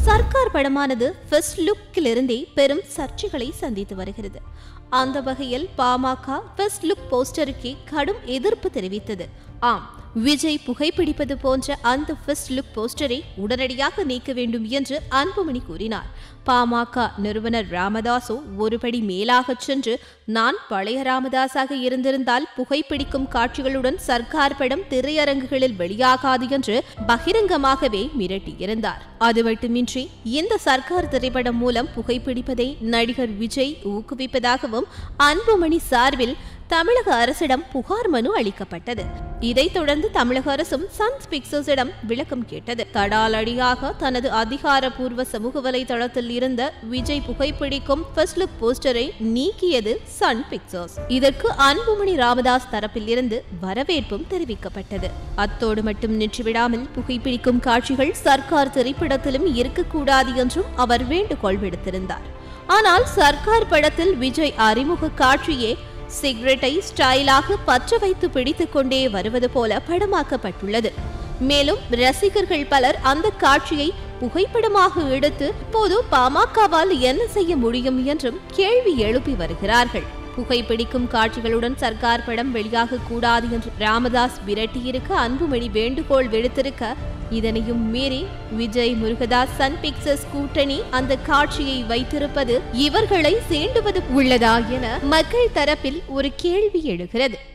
Sarkar படமானது first லுக்கிலிருந்தே பெரும் சர்ச்சைகளை சந்தித்து வருகிறது அந்த வகையில் பாமக ஃபர்ஸ்ட் லுக் போஸ்டருக்கே கடும் எதிர்ப்பு தெரிவித்தது ஆம் விஜய் புகைப்பிடிப்பது போன்ற அந்த ஃபர்ஸ்ட் லுக் போஸ்டரை உடனடியாக நீக்க வேண்டும் என்று அன்புமணி கூறினார் பாமக நிறுவனர் ராமதாசோ ஒருபடி மேலாகச் சென்று நான் பழைய ராமதாஸாக இருந்திருந்தால் புகைப்பிடிக்கும் காட்சிகளுடன் சர்க்கார் படம் திரையரங்குகளில் வெளியாகாது என்று பகிரங்கமாகவே மிரட்டியிருந்தார் அது மட்டுமின்றி இந்த சர்க்கார் திரைப்படம் மூலம் புகைப்பிடிப்பதை நடிகர் விஜய் ஊக்குவிப்பதாகவும் அன்புமணி சார்பில் தமிழக அரசிடம் புகார் மனு அளிக்கப்பட்டது இதைத் தொடர்ந்து தமிழக அரசும் சன் பிக்சர்ஸிடம் விளக்கம் கேட்டது தடாலடியாக தனது அதிகாரப்பூர்வ சமூக வலைதளத்தில் இருந்த விஜய் புகைப்பிடிக்கும் ஃபர்ஸ்ட் லுக் போஸ்டரை நீக்கியது சன் பிக்சர்ஸ் இதற்கு அன்புமணி ராமதாஸ் தரப்பில் இருந்து வரவேற்பும் தெரிவிக்கப்பட்டது அத்தோடு மட்டும் நின்றுவிடாமல் புகைப்பிடிக்கும் காட்சிகள் சர்க்கார் திரைப்படத்திலும் இருக்கக்கூடாது என்றும் அவர் வேண்டுகோள் விடுத்திருந்தார் ஆனால் சர்க்கார் படத்தில் விஜய் அறிமுக காட்சியே சிகரெட்டை ஸ்டைலாக பற்ற வைத்து பிடித்துக் கொண்டே வருவது போல படமாக்கப்பட்டுள்ளது மேலும் ரசிகர்கள் பலர் அந்த காட்சியை புகைப்படமாக எடுத்து இப்போது பாமகவால் என்ன செய்ய முடியும் என்றும் கேள்வி எழுப்பி வருகிறார்கள் புகைப்பிடிக்கும் காட்சிகளுடன் சர்க்கார் படம் வெளியாக கூடாது என்று ராமதாஸ் விரட்டியிருக்க அன்புமணி வேண்டுகோள் விடுத்திருக்க இதனையும் மீறி விஜய் முருகதாஸ் சன் பிக்சர்ஸ் கூட்டணி அந்த காட்சியை வைத்திருப்பது இவர்களை சீண்டுவது உள்ளதா என மக்கள் தரப்பில் ஒரு கேள்வி எழுகிறது